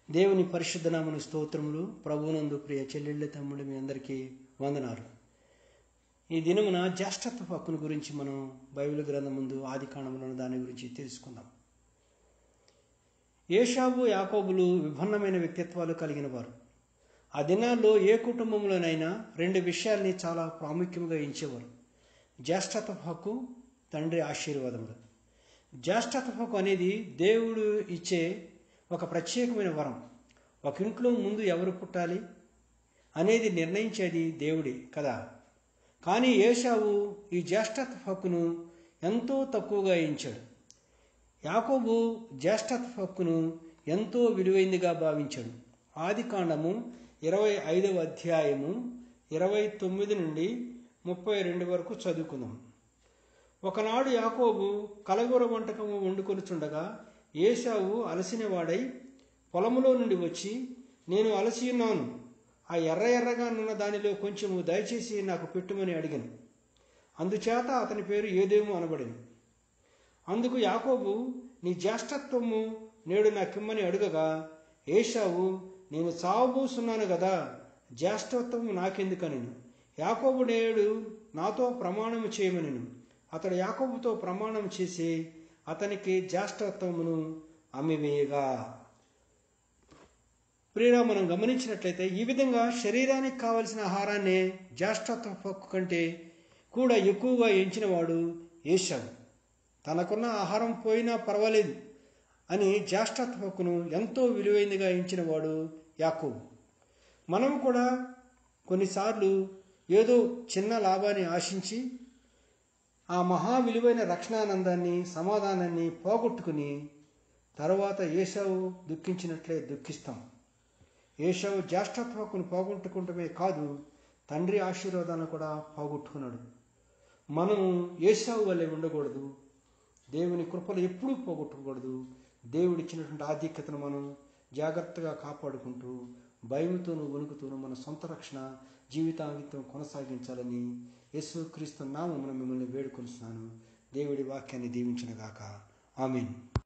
దేవుని పరిశుద్ధ నామను స్తోత్రములు ప్రభునందు ప్రియ చెల్లెళ్ళ తమ్ముడు మీ అందరికీ వందనాలు ఈ దినమున జ్యేష్ఠత్వ హక్కును గురించి మనం బైబిల్ గ్రంథం ముందు ఆది కాండములను దాని గురించి తెలుసుకుందాం ఏషాబు యాకోబులు విభిన్నమైన వ్యక్తిత్వాలు కలిగిన వారు ఆ దినాల్లో ఏ కుటుంబంలోనైనా రెండు విషయాల్ని చాలా ప్రాముఖ్యంగా ఎంచేవారు జ్యేష్ఠత్వ హక్కు తండ్రి ఆశీర్వాదములు జ్యేష్ఠత్వ హక్కు అనేది దేవుడు ఇచ్చే ఒక ప్రత్యేకమైన వరం ఒక ఇంట్లో ముందు ఎవరు పుట్టాలి అనేది నిర్ణయించేది దేవుడి కదా కానీ ఏషావు ఈ జ్యేష్ఠత్వ హక్కును ఎంతో తక్కువగా ఎంచాడు యాకోబు జ్యేష్ఠత్వ హక్కును ఎంతో విలువైందిగా భావించాడు ఆది కాండము ఇరవై ఐదవ అధ్యాయము ఇరవై తొమ్మిది నుండి ముప్పై రెండు వరకు చదువుకుందాం ఒకనాడు యాకోబు కలగూర వంటకము వండుకొనుచుండగా ఏషావు అలసినవాడై పొలములో నుండి వచ్చి నేను అలసి ఉన్నాను ఆ ఎర్ర ఎర్రగా నున్న దానిలో కొంచెము దయచేసి నాకు పెట్టుమని అడిగాను అందుచేత అతని పేరు ఏదేమో అనబడింది అందుకు యాకోబు నీ జ్యేష్ఠత్వము నేడు నాకిమ్మని అడుగగా ఏషావు నేను చావబోసున్నాను కదా జ్యేష్ఠత్వము నాకెందుకని యాకోబు నేడు నాతో ప్రమాణము చేయమని అతడు యాకోబుతో ప్రమాణం చేసి అతనికి జ్యేష్ఠత్వమును అమ్మివేయగా ప్రియుడా మనం గమనించినట్లయితే ఈ విధంగా శరీరానికి కావలసిన ఆహారాన్ని జ్యేష్ఠత్వ హక్కు కంటే కూడా ఎక్కువగా ఎంచినవాడు ఏషావు తనకున్న ఆహారం పోయినా పర్వాలేదు అని జ్యేష్ఠత్వ హక్కును ఎంతో విలువైనదిగా ఎంచినవాడు యాకోబు మనం కూడా కొన్నిసార్లు ఏదో చిన్న లాభాన్ని ఆశించి ఆ మహా విలువైన రక్షణానందాన్ని సమాధానాన్ని పోగొట్టుకుని తర్వాత ఏషావు దుఃఖించినట్లే దుఃఖిస్తాం ఏషావు జ్యేష్ఠత్వకును పోగొట్టుకుంటమే కాదు తండ్రి ఆశీర్వాదాన్ని కూడా పోగొట్టుకున్నాడు మనము ఏషావు వల్లే ఉండకూడదు దేవుని కృపలు ఎప్పుడూ పోగొట్టుకోకూడదు దేవుడిచ్చినటువంటి ఆధిక్యతను మనం జాగ్రత్తగా కాపాడుకుంటూ భయంతోనూ వణుకుతూనూ మన సొంత రక్షణ జీవితాంగితం కొనసాగించాలని యేసు క్రీస్తు నామమున మిమ్మల్ని వేడుకొనిస్తున్నాను దేవుడి వాక్యాన్ని దీవించినగాక ఆమెన్